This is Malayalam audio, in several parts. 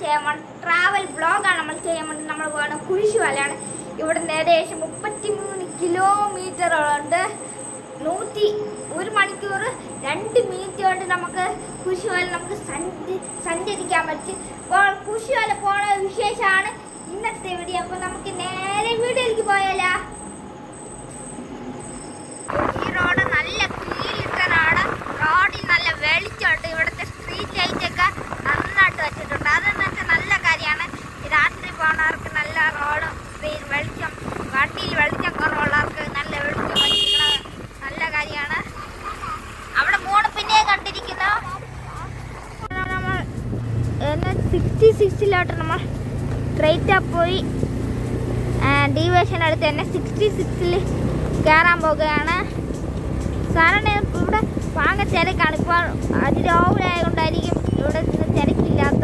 ചെയ്യാൻ വേണ്ടി ട്രാവൽ വ്ളോഗാണ് നമ്മൾ ചെയ്യാൻ വേണ്ടി നമ്മൾ പോകുന്ന കുരിശുമലയാണ് ഇവിടെ നിന്ന് ഏകദേശം മുപ്പത്തിമൂന്ന് കിലോമീറ്റർ ഉണ്ട് നൂറ്റി ഒരു മണിക്കൂർ രണ്ട് മിനിറ്റ് കൊണ്ട് നമുക്ക് കുരിശുമല നമുക്ക് സഞ്ചി സഞ്ചരിക്കാൻ പറ്റും അപ്പോൾ കുരിശുമല പോണ വിശേഷമാണ് ഇന്നത്തെ വീഡിയോ അപ്പോൾ നമുക്ക് നേരെ വീഡിയോയിലേക്ക് പോയാലോ ഈ റോഡ് നല്ല ക്ലീനിട്ട റോഡ് റോഡിൽ നല്ല വെളിച്ചമുണ്ട് ഇവിടുത്തെ സ്ട്രീറ്റ് ലൈറ്റ് ഒക്കെ നന്നായിട്ട് വെച്ചിട്ടുണ്ട് അതെന്ന് വെച്ചാൽ നല്ല കാര്യമാണ് രാത്രി പോകുന്നവർക്ക് നല്ല റോഡ് വെളിച്ചം വണ്ടിയിൽ വെളിച്ചം കുറവുള്ളവർക്ക് നല്ല വെളിച്ചം വഹിക്കുന്നത് നല്ല കാര്യമാണ് അവിടെ മൂന്ന് പിന്നെ കണ്ടിരിക്കുന്നു നമ്മൾ സിക്സ്റ്റി സിക്സിലോട്ട് നമ്മൾ സ്ട്രൈറ്റ് പോയി ഡീവേഷൻ അടുത്ത് തന്നെ സിക്സ്റ്റി സിക്സിൽ കയറാൻ പോകുകയാണ് സാറിന് ഇവിടെ വാങ്ങ തിരക്കാണ് ഇപ്പോൾ അതിരാവിലായതുകൊണ്ടായിരിക്കും ഇവിടെ നിന്ന് തിരക്കില്ലാത്ത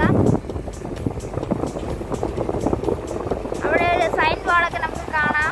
അവിടെ ഒരു സൈൻ ബോർഡൊക്കെ നമുക്ക് കാണാം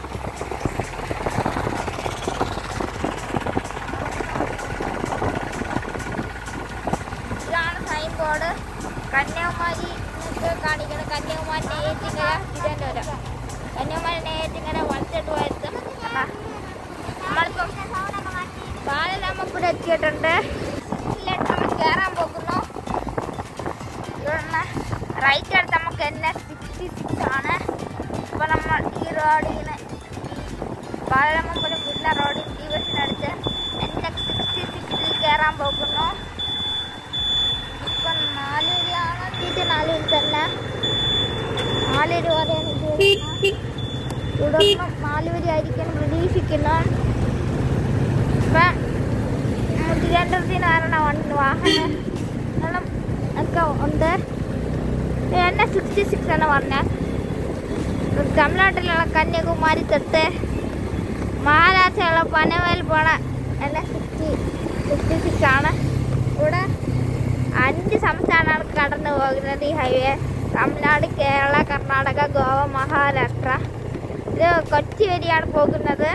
ഇതാണ് സൈൻ ബോർഡ് കന്യാകുമാരി ഒക്കെ കാണിക്കണം കന്യാകുമാരി നെയ്യാറ്റിങ്കര തിരുവനന്തപുരം കന്യാകുമാരി നെയ്യാറ്റിങ്കര വലത്തോട്ട് വരുത്തും നമ്മളിപ്പം ബാലരാമപ്പുഴ എത്തിയിട്ടുണ്ട് ഇതിലോട്ട് നമ്മൾ കയറാൻ പോകുന്നു ഇവിടുന്ന് റൈറ്റ് അടുത്ത് നമുക്ക് എന്നെ സിക്സ്റ്റി സിക്സ് ആണ് അപ്പോൾ നമ്മൾ ഈ റോഡിൽ നിന്ന് ബാലരാമപ്പുഴ പുല്ല റോഡിൽ ദിവസത്തിനടുത്ത് എന്നെ സിക്സ്റ്റി സിക്സിൽ കയറാൻ പോകുന്നു ഇപ്പം നാലൂരിയാണ് ഇത് നാലൂരി തന്നെ നാലൂര് വരെയാണ് ഇത് തുടർന്നും നാലുവരി ആയിരിക്കും പ്രതീക്ഷിക്കുന്നു ഇപ്പം തിരുവനന്തപുരത്തിന് വരണ വണ്ടി വാഹനം ഒക്കെ ഉണ്ട് എന്നെ സിക്സ്റ്റി സിക്സ് എന്ന് പറഞ്ഞാൽ തമിഴ്നാട്ടിലുള്ള കന്യാകുമാരി തൊട്ട് മഹാരാഷ്ട്രയുള്ള പനവേൽ പോണ എന്നെ സിക്സ്റ്റി സിക്സ്റ്റി സിക്സ് ആണ് ഇവിടെ അഞ്ച് സംസ്ഥാനങ്ങൾ കടന്നു പോകുന്നത് ഈ ഹൈവേ തമിഴ്നാട് കേരള കർണാടക ഗോവ മഹാരാഷ്ട്ര ഇത് കൊച്ചി വരെയാണ് പോകുന്നത്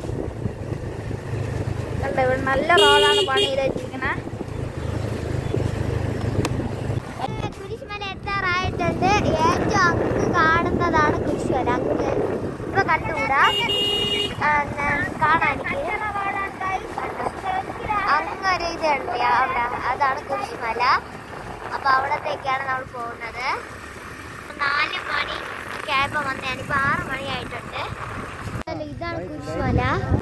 കണ്ടോ ഇവിടെ നല്ല റോഡാണ് പണി ചെയ്ത് വെച്ചിരിക്കുന്നത് കുരിശുമല എത്താറായിട്ടുണ്ട് ഏറ്റവും അങ്ങ് കാണുന്നതാണ് കുരിശുമല അങ്ങ് ഇവിടെ കണ്ടുകൂടാ കാണാൻ അങ്ങൊരു ഇതുണ്ട് അവിടെ അതാണ് കുരിശുമല അപ്പൊ അവിടത്തേക്കാണ് നമ്മൾ പോകുന്നത് നാല് മണി ക്യാബ് വന്നതാണ് ഇപ്പൊ ആറ് മണിയായിട്ടുണ്ട് ഇതാണ് കുരിശുമല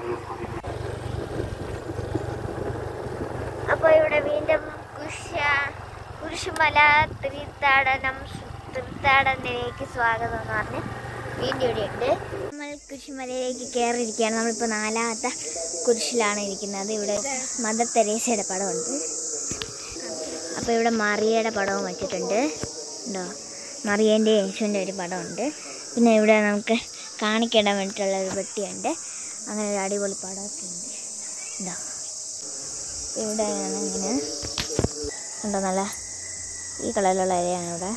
അപ്പൊ ഇവിടെ വീണ്ടും കുരിശ കുരിശുമല തീർത്ഥാടനം തീർത്ഥാടനത്തിലേക്ക് സ്വാഗതം എന്ന് പറഞ്ഞ് വീണ്ടും ഇവിടെ ഉണ്ട് നമ്മൾ കുരിശുമലയിലേക്ക് കയറിയിരിക്കുകയാണ് നമ്മളിപ്പോൾ നാലാമത്തെ കുരിശിലാണ് ഇരിക്കുന്നത് ഇവിടെ മദർ തെരേസയുടെ പടമുണ്ട് അപ്പോൾ ഇവിടെ മറിയയുടെ പടവും വെച്ചിട്ടുണ്ട് ഉണ്ടോ മറിയേൻ്റെ യേശുവിൻ്റെ ഒരു പടമുണ്ട് പിന്നെ ഇവിടെ നമുക്ക് കാണിക്കാൻ വേണ്ടിയിട്ടുള്ള ഒരു പെട്ടിയുണ്ട് അങ്ങനെ ഒരു അടിപൊളി പടമൊക്കെ ഉണ്ട് ഉണ്ടോ ഇവിടെയാണ് ഇങ്ങനെ ഉണ്ടോ നല്ല ഈ കളറിലുള്ള ഇലയാണ് ഇവിടെ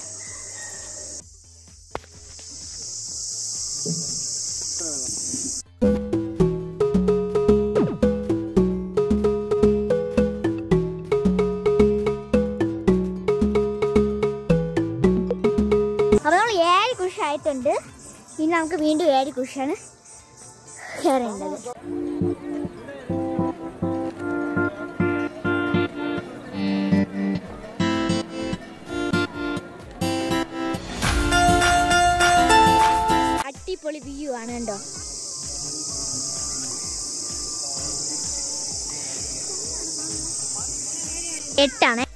അപ്പോൾ നമ്മൾ ഏഴ് കുഷായിട്ടുണ്ട് ഇനി നമുക്ക് വീണ്ടും ഏഴ് കുഷാണ് കയറേണ്ടത് അടിപൊളി വ്യൂ ആണ് കണ്ടോ എട്ടാണ്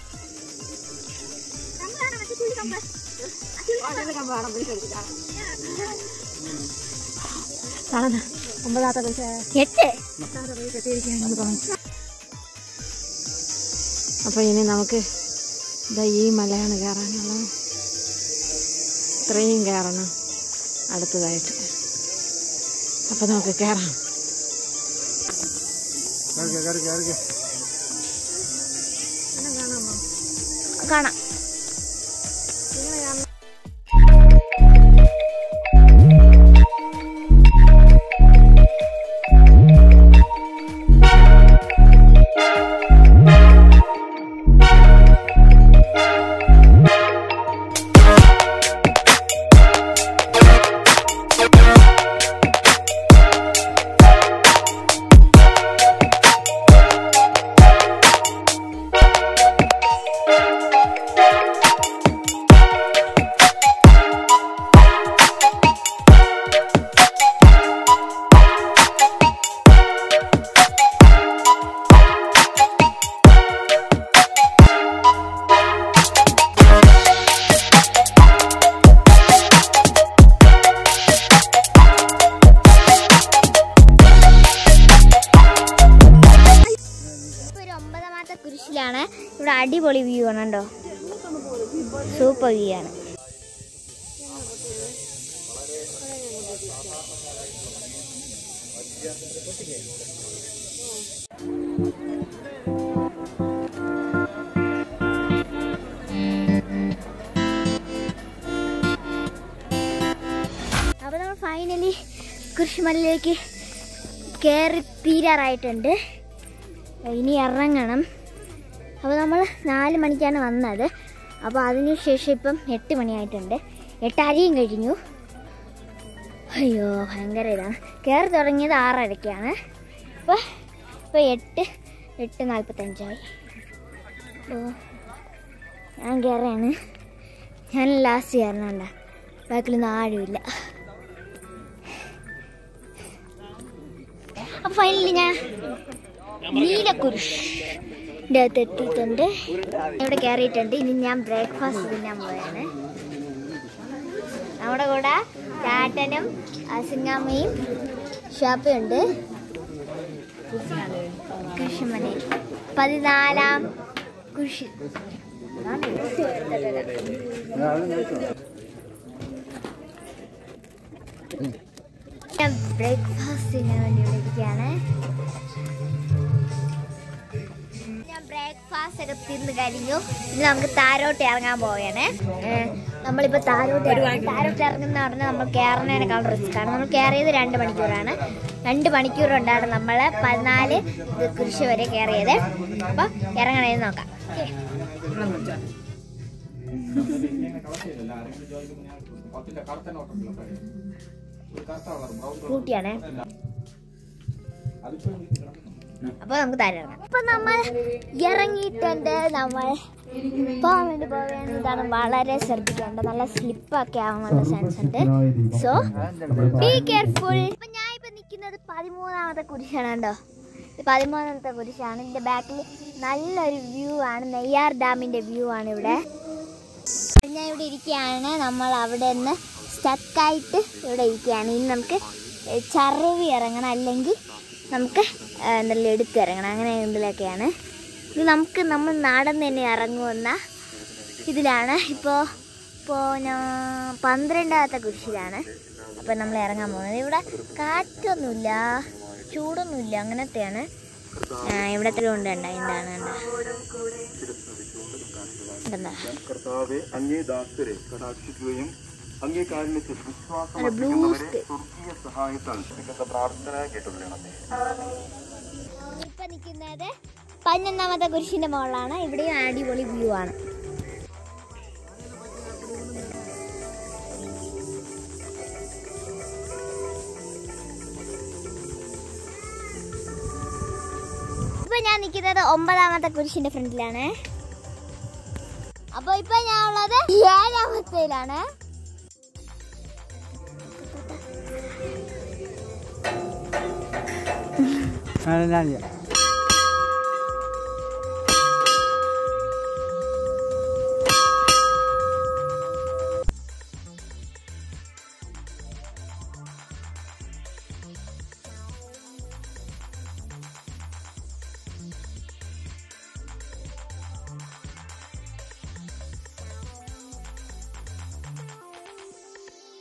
എട്ട് അപ്പോൾ ഇനി നമുക്ക് ഇതാ ഈ മലയാണ് കയറാനുള്ളത് ഇത്രയും കയറണം അടുത്തതായിട്ട് അപ്പോൾ നമുക്ക് കയറാം കാണാം അടിപൊളി വ്യൂ ആണ് കേട്ടോ സൂപ്പർ വ്യൂ ആണ് അപ്പോൾ നമ്മൾ ഫൈനലി കുരിശുമലയിലേക്ക് കയറി തീരാറായിട്ടുണ്ട് ഇനി ഇറങ്ങണം അപ്പോൾ നമ്മൾ നാല് മണിക്കാണ് വന്നത് അപ്പോൾ അതിന് ശേഷം ഇപ്പം എട്ട് മണിയായിട്ടുണ്ട് എട്ടരയും കഴിഞ്ഞു അയ്യോ ഭയങ്കര ഇതാണ് കയറി തുടങ്ങിയത് ആറരയ്ക്കാണ് ഇപ്പോൾ ഇപ്പോൾ എട്ട് എട്ട് നാൽപ്പത്തഞ്ചായി അപ്പോൾ ഞാൻ കയറാണ് ഞാൻ ലാസ്റ്റ് കയറണണ്ട ബാക്കിലൊന്നും ആരുമില്ല അപ്പോൾ ഫൈനലി ഞാൻ നീലക്കുരിശിൻ്റെ അകത്ത് എത്തിയിട്ടുണ്ട് ഇവിടെ കയറിയിട്ടുണ്ട് ഇനി ഞാൻ ബ്രേക്ക്ഫാസ്റ്റ് തിന്നാൻ പോയാണ് നമ്മുടെ കൂടെ ചാട്ടനും അസിങ്ങാമ്മയും ഷാപ്പയുണ്ട് കൃഷിമനെ പതിനാലാം കൃഷി ഞാൻ ബ്രേക്ക്ഫാസ്റ്റ് ചെയ്യാൻ വേണ്ടി ഇവിടെ ഇരിക്കുകയാണ് ഞാൻ ബ്രേക്ക്ഫാസ്റ്റ് ഒക്കെ തിന്ന് കഴിഞ്ഞു ഇനി നമുക്ക് താരോട്ട് ഇറങ്ങാൻ പോവുകയാണ് ഏഹ് നമ്മളിപ്പോൾ താരോട്ട് ഇറങ്ങി താരോട്ട് ഇറങ്ങുന്ന പറഞ്ഞാൽ നമ്മൾ കയറുന്നതിനേക്കാൾ റിസ്ക് ആണ് നമ്മൾ കയറിയത് രണ്ട് മണിക്കൂറാണ് രണ്ട് മണിക്കൂർ കൊണ്ടാണ് നമ്മൾ പതിനാല് ഇത് കൃഷി വരെ കയറിയത് അപ്പോൾ ഇറങ്ങണേന്ന് നോക്കാം ഓക്കേ. കൂട്ടിയാണേ അപ്പൊ നമുക്ക് താരം ഇറങ്ങാം അപ്പൊ നമ്മൾ ഇറങ്ങിയിട്ടുണ്ട് നമ്മൾ പോകാൻ വേണ്ടി പോവുകയാണ് ഇതാണ് വളരെ ശ്രദ്ധിക്കേണ്ടത് നല്ല സ്ലിപ്പൊക്കെ ആവാനുള്ള ചാൻസ് ഉണ്ട് സോ ബി കെയർഫുൾ ഇപ്പൊ ഞാൻ ഇപ്പൊ നിൽക്കുന്നത് പതിമൂന്നാമത്തെ കുരിശാണ് കേട്ടോ ഇത് പതിമൂന്നാമത്തെ കുരിശാണ് ഇതിന്റെ ബാക്കിൽ നല്ലൊരു വ്യൂ ആണ് നെയ്യാർ ഡാമിന്റെ വ്യൂ ആണ് ഇവിടെ ഞാൻ ഇവിടെ ഇരിക്കുകയാണ് നമ്മൾ അവിടെ നിന്ന് സ്റ്റക്കായിട്ട് ഇവിടെ ഇരിക്കുകയാണ് ഇനി നമുക്ക് ചറുവി ഇറങ്ങണം അല്ലെങ്കിൽ നമുക്ക് ആ, എന്തെല്ലാം എടുത്തിറങ്ങണം അങ്ങനെ എന്തെങ്കിലുമൊക്കെയാണ് ഇത് നമുക്ക് നമ്മൾ നാടൻ തന്നെ ഇറങ്ങുമെന്ന ഇതിലാണ് ഇപ്പോൾ ഇപ്പോൾ ഞാൻ പന്ത്രണ്ടാമത്തെ കുരിശിലാണ് അപ്പോൾ നമ്മൾ ഇറങ്ങാൻ പോകുന്നത് ഇവിടെ കാറ്റൊന്നുമില്ല ചൂടൊന്നുമില്ല അങ്ങനത്തെയാണ് ആ, ഇവിടത്തെ കൊണ്ട് കണ്ട എന്താണ് കണ്ട എന്താ കർത്താവെ അങ്ങേ ദാസരെ കടാക്ഷിക്കുകയും അങ്ങേ കാരുണ്യത്തിൽ വിശ്വാസം നല്ല ബ്ലൂ അർപ്പിക്കുന്നവരെ സ്വർഗീയ സഹായത്താൽ മികച്ച പ്രാർത്ഥന കേട്ടുകൊള്ളണമേ ഇപ്പൊ നിൽക്കുന്നത് പതിനൊന്നാമത്തെ കുരിശിന്റെ മുകളിലാണ് ഇവിടെയും അടിപൊളി വ്യൂ ആണ് ഇപ്പൊ ഞാൻ നിൽക്കുന്നത് ഒമ്പതാമത്തെ കുരിശിന്റെ ഫ്രണ്ടിലാണ് അപ്പൊ ഇപ്പൊ ഞാൻ ഉള്ളത് ഏഴാമത്തേലാണ്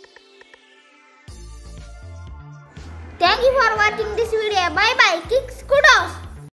Thank you for watching this video. Bye bye. Kick school.